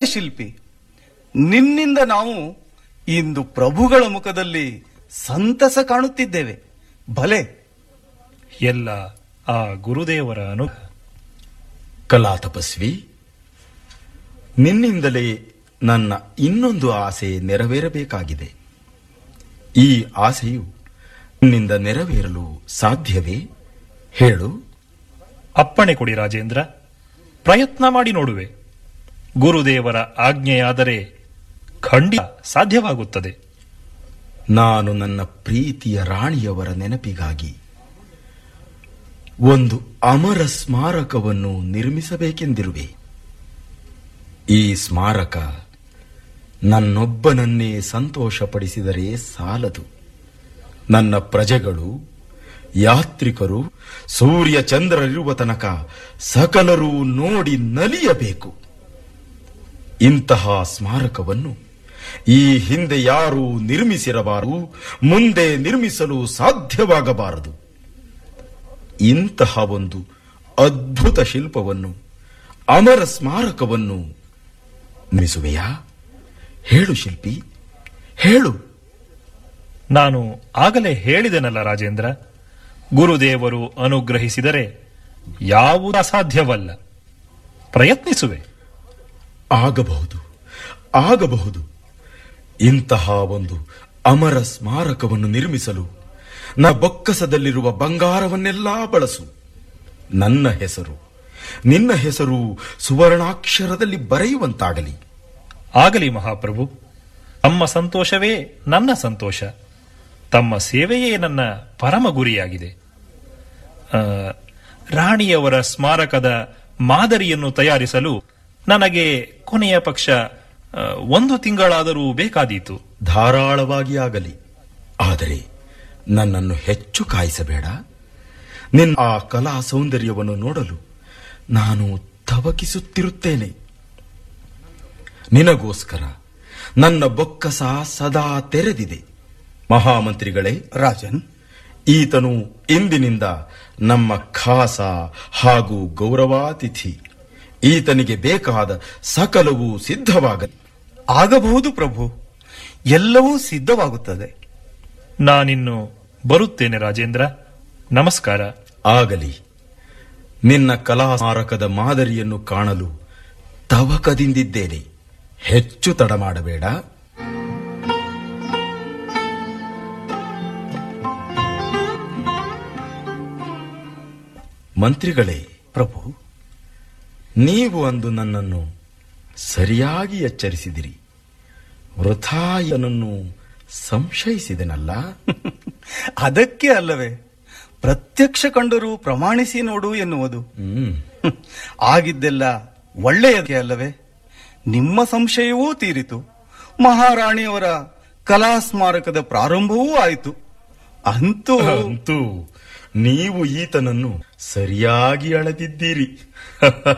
ಶಿಲ್ಪಿ ನಿನ್ನಿಂದ ನಾವು ಇಂದು ಪ್ರಭುಗಳ ಮುಖದಲ್ಲಿ ಸಂತಸ ಕಾಣುತ್ತಿದ್ದೇವೆ ಭಲೆ ಎಲ್ಲ ಆ ಗುರುದೇವರ ಅನು ಕಲಾ ತಪಸ್ವಿ ನಿನ್ನಿಂದಲೇ ನನ್ನ ಇನ್ನೊಂದು ಆಸೆ ನೆರವೇರಬೇಕಾಗಿದೆ ಈ ಆಸೆಯು ನಿನ್ನಿಂದ ನೆರವೇರಲು ಸಾಧ್ಯವೇ ಹೇಳು ಅಪ್ಪಣೆ ಕೊಡಿ ರಾಜೇಂದ್ರ ಪ್ರಯತ್ನ ಮಾಡಿ ನೋಡುವೆ ಗುರುದೇವರ ಆಜ್ಞೆಯಾದರೆ ಖಂಡಿತ ಸಾಧ್ಯವಾಗುತ್ತದೆ ನಾನು ನನ್ನ ಪ್ರೀತಿಯ ರಾಣಿಯವರ ನೆನಪಿಗಾಗಿ ಒಂದು ಅಮರ ಸ್ಮಾರಕವನ್ನು ನಿರ್ಮಿಸಬೇಕೆಂದಿರುವೆ ಈ ಸ್ಮಾರಕ ನನ್ನೊಬ್ಬನನ್ನೇ ಸಂತೋಷಪಡಿಸಿದರೆ ಸಾಲದು ನನ್ನ ಪ್ರಜೆಗಳು ಯಾತ್ರಿಕರು ಸೂರ್ಯ ಚಂದ್ರರಿರುವ ತನಕ ಸಕಲರೂ ನೋಡಿ ನಲಿಯಬೇಕು ಇಂತಹ ಸ್ಮಾರಕವನ್ನು ಈ ಹಿಂದೆ ಯಾರೂ ನಿರ್ಮಿಸಿರಬಾರದು ಮುಂದೆ ನಿರ್ಮಿಸಲು ಸಾಧ್ಯವಾಗಬಾರದು ಇಂತಹ ಒಂದು ಅದ್ಭುತ ಶಿಲ್ಪವನ್ನು ಅಮರ ಸ್ಮಾರಕವನ್ನು ನಿರ್ಮಿಸುವೆಯಾ ಹೇಳು ಶಿಲ್ಪಿ ಹೇಳು ನಾನು ಆಗಲೇ ಹೇಳಿದೆನಲ್ಲ ರಾಜೇಂದ್ರ ಗುರುದೇವರು ಅನುಗ್ರಹಿಸಿದರೆ ಯಾವುದೂ ಅಸಾಧ್ಯವಲ್ಲ ಪ್ರಯತ್ನಿಸುವೆ ಆಗಬಹುದು ಆಗಬಹುದು ಇಂತಹ ಒಂದು ಅಮರ ಸ್ಮಾರಕವನ್ನು ನಿರ್ಮಿಸಲು ನ ಬೊಕ್ಕಸದಲ್ಲಿರುವ ಬಂಗಾರವನ್ನೆಲ್ಲಾ ಬಳಸು ನನ್ನ ಹೆಸರು ನಿನ್ನ ಹೆಸರು ಸುವರ್ಣಾಕ್ಷರದಲ್ಲಿ ಬರೆಯುವಂತಾಗಲಿ ಆಗಲಿ ಮಹಾಪ್ರಭು ತಮ್ಮ ಸಂತೋಷವೇ ನನ್ನ ಸಂತೋಷ ತಮ್ಮ ಸೇವೆಯೇ ನನ್ನ ಪರಮ ಗುರಿಯಾಗಿದೆ ಆ, ರಾಣಿಯವರ ಸ್ಮಾರಕದ ಮಾದರಿಯನ್ನು ತಯಾರಿಸಲು ನನಗೆ ಕೊನೆಯ ಪಕ್ಷ ಆ, ಒಂದು ತಿಂಗಳಾದರೂ ಬೇಕಾದೀತು ಧಾರಾಳವಾಗಿ ಆಗಲಿ ಆದರೆ ನನ್ನನ್ನು ಹೆಚ್ಚು ಕಾಯಿಸಬೇಡ ನಿನ್ನ ಆ ಕಲಾ ಸೌಂದರ್ಯವನ್ನು ನೋಡಲು ನಾನು ತವಕಿಸುತ್ತಿರುತ್ತೇನೆ ನಿನಗೋಸ್ಕರ ನನ್ನ ಬೊಕ್ಕಸ ಸದಾ ತೆರೆದಿದೆ ಮಹಾಮಂತ್ರಿಗಳೇ ರಾಜನ್ ಈತನು ಇಂದಿನಿಂದ ನಮ್ಮ ಖಾಸ ಹಾಗೂ ಗೌರವಾತಿಥಿ ಈತನಿಗೆ ಬೇಕಾದ ಸಕಲವೂ ಸಿದ್ಧವಾಗಲಿ ಆಗಬಹುದು ಪ್ರಭು ಎಲ್ಲವೂ ಸಿದ್ಧವಾಗುತ್ತದೆ ನಾನಿನ್ನು ಬರುತ್ತೇನೆ ರಾಜೇಂದ್ರ ನಮಸ್ಕಾರ ಆಗಲಿ ನಿನ್ನ ಕಲಾ ಸ್ಮಾರಕದ ಮಾದರಿಯನ್ನು ಕಾಣಲು ತವಕದಿಂದಿದ್ದೇನೆ ಹೆಚ್ಚು ತಡ ಮಾಡಬೇಡ ಮಂತ್ರಿಗಳೇ ಪ್ರಭು ನೀವು ಅಂದು ನನ್ನನ್ನು ಸರಿಯಾಗಿ ಎಚ್ಚರಿಸಿದಿರಿ ವೃಥಾಯನನ್ನು ಸಂಶಯಿಸಿದೆನಲ್ಲ ಅದಕ್ಕೆ ಅಲ್ಲವೇ ಪ್ರತ್ಯಕ್ಷ ಕಂಡರೂ ಪ್ರಮಾಣಿಸಿ ನೋಡು ಎನ್ನುವುದು ಹ್ಮ್ ಹ್ಮ್. ಆಗಿದ್ದೆಲ್ಲ ಒಳ್ಳೆಯದಕ್ಕೆ ಅಲ್ಲವೇ ನಿಮ್ಮ ಸಂಶಯವೂ ತೀರಿತು ಮಹಾರಾಣಿಯವರ ಕಲಾ ಸ್ಮಾರಕದ ಪ್ರಾರಂಭವೂ ಆಯಿತು ಅಂತೂ ಅಂತೂ ನೀವು ಈತನನ್ನು ಸರಿಯಾಗಿ ಅಳೆದಿದ್ದೀರಿ